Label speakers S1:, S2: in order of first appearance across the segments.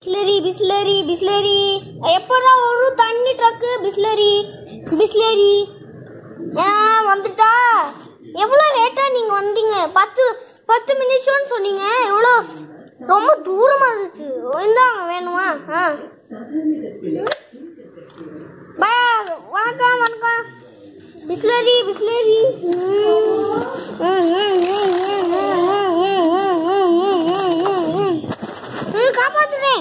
S1: பிஸ்லரி பிஸ்லரி பிஸ்லரி எப்படா வரும் தண்ணி ட்ரக்கு பிஸ்லரி பிஸ்லரி ஏன் வந்துட்டா எவ்வளோ லேட்டாக நீங்கள் வந்தீங்க பத்து பத்து நிமிஷம்னு சொன்னீங்க எவ்வளோ ரொம்ப தூரமாக இருந்துச்சு இந்தாங்க வேணுமா ஆ பா வணக்கம் வணக்கம் பிஸ்லரி பிஸ்லரி காப்பாத்துறேன்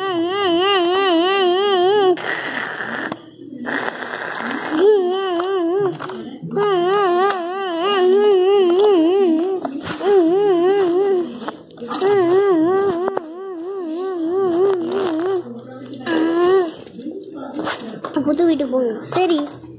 S1: புது வீட்டுக்கு போகணும் சரி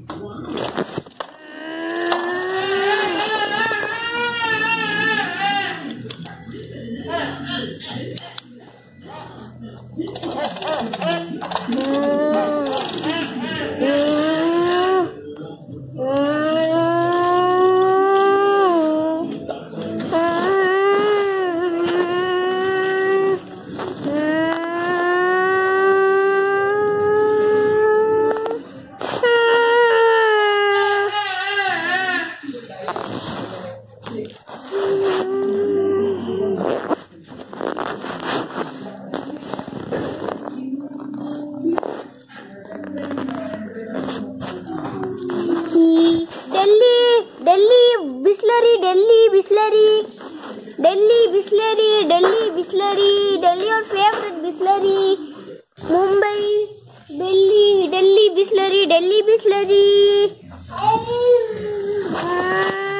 S1: டெல்லி டெல்லி பிஸ்லரி டெல்லி பிஸ்லரி டெல்லி பிஸ்லரி டெல்லி பிஸ்லரி டெல்லியோட ஃபேவரட் பிஸ்லரி மும்பை டெல்லி டெல்லி பிஸ்லரி டெல்லி பிஸ்லரி